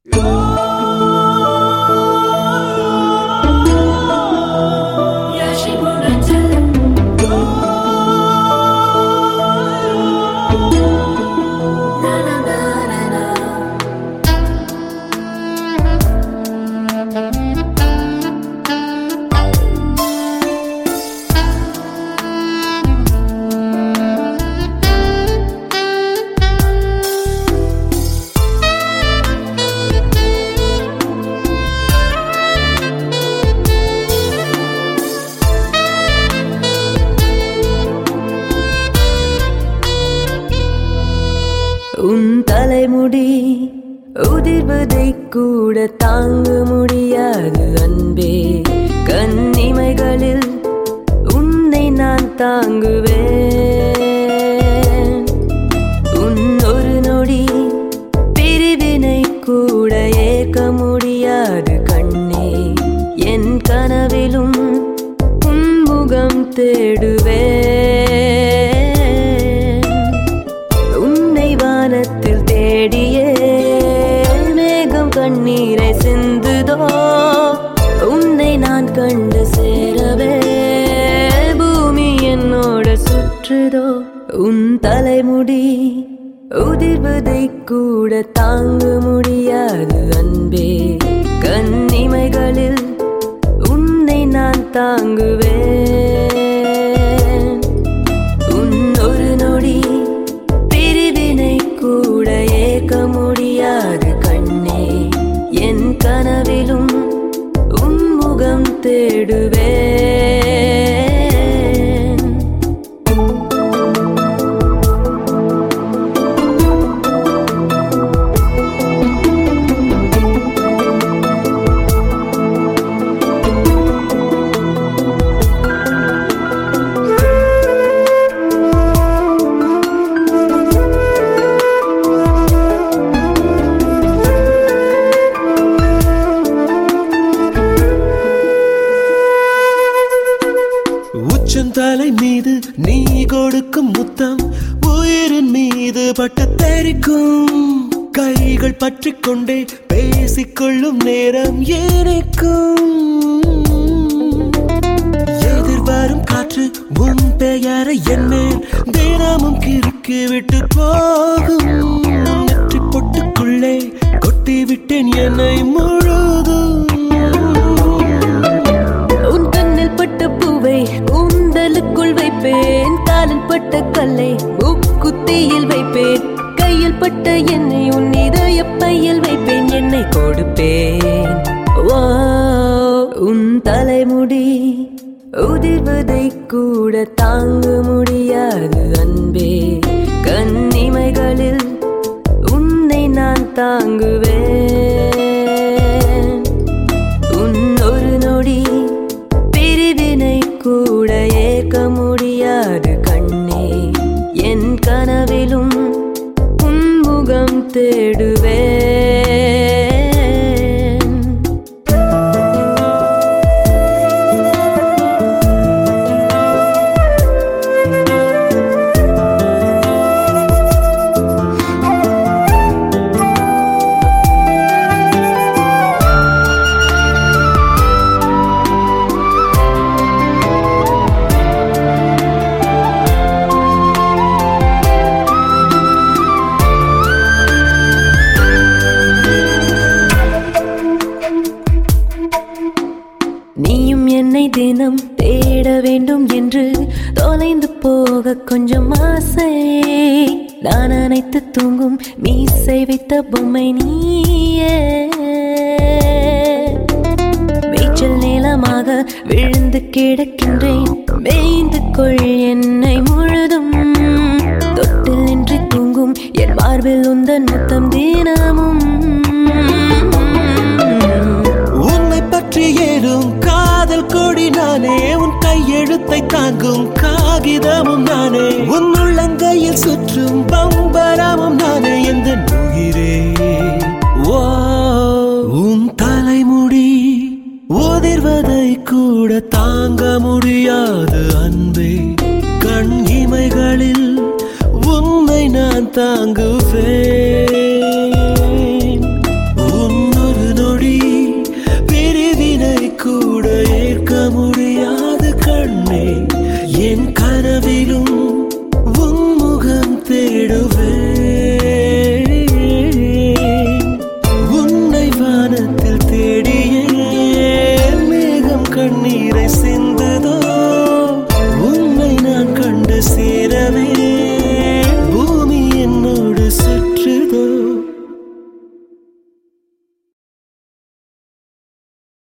உன் தலைமுடி உதிர்வதை கூட தாங்க முடியாது அன்பே கண்ணிமைகளில் உன்னை நான் தாங்குவேன் உன் ஒரு நொடி பிரிவினை கூட ஏற்க முடியாது கண்ணே என் கனவிலும் உன் முகம் தேடுவேன் உன்னை வானத்தில் தேடியே மேகம் கண்ணீரை சிந்துதோ உன்னை நான் கண்டு சேரவே பூமி என்னோட சுற்றுதோ உன் தலைமுடி உதிர்வதை கூட தாங்க முடியாது அன்பே கண்ணிமைகளில் உன்னை நான் தாங்குவேன் உன் ஒரு நொடி பிரிவினை கூட ஏற்க முடியாது கண்ணே என் கனவிலும் உன் முகம் தேடுவேன் உச்சந்தலை மீது நீ கொடுக்கும் முத்தம் உயிரின் மீது பட்ட தெரிக்கும் கைகள் பற்றி கொண்டே பேசிக்கொள்ளும் நேரம் ஏனைக்கும் எதிர்வரும் காற்று உன் பெயரை என் மேல் தினமும் கிறுக்கி விட்டு போகும் நெற்றி பொட்டுக்குள்ளே கொட்டி விட்டேன் என்னை முழுதும் உன் கண்ணில் பட்ட பூவை கூந்தலுக்குள் வைப்பேன் காலில் பட்ட கல்லை மூக்குத்தியில் வைப்பேன் கையில் பட்ட என்னை உன் இதய பையில் வைப்பேன் என்னை கொடுப்பேன் வா உன் தலைமுடி உதிர்வதை கூட தாங்க முடியாது அன்பே கண்ணிமைகளில் உன்னை நான் தாங்குவேன் உன் ஒரு நொடி பிரிவினை கூட ஏற்க முடியாது கண்ணே என் கனவிலும் உன் முகம் தேடுவேன் நீயும் என்னை தினம் தேட வேண்டும் என்று தொலைந்து போக கொஞ்சம் ஆசை நான் அனைத்து தூங்கும் மீசை வைத்த பொம்மை நீயே மேய்ச்சல் நீளமாக விழுந்து கிடக்கின்றேன் மேய்ந்து கொள் என்னை முழுதும் தொட்டில் நின்று தூங்கும் என் மார்பில் உந்தன் முத்தம் தினமும் உன்னை பற்றி ஏறும் காதல் கொடி நானே உன் கையெழுத்தை தாங்கும் காகிதமும் நானே உன் உள்ளங்கையில் சுற்றும் பம்பரமும் நானே எந்த உயிரே ஓ உன் தலைமுடி உதிர்வதை கூட தாங்க முடியாது அன்பே கண் இமைகளில் உன்னை நான் தாங்குவேன் உன் என் கனவிலும் உன் முகம் தேடுவேன் உன்னை வானத்தில் தேடியே மேகம் கண்ணீரை சிந்துதோ உன்னை நான் கண்டு சேரவே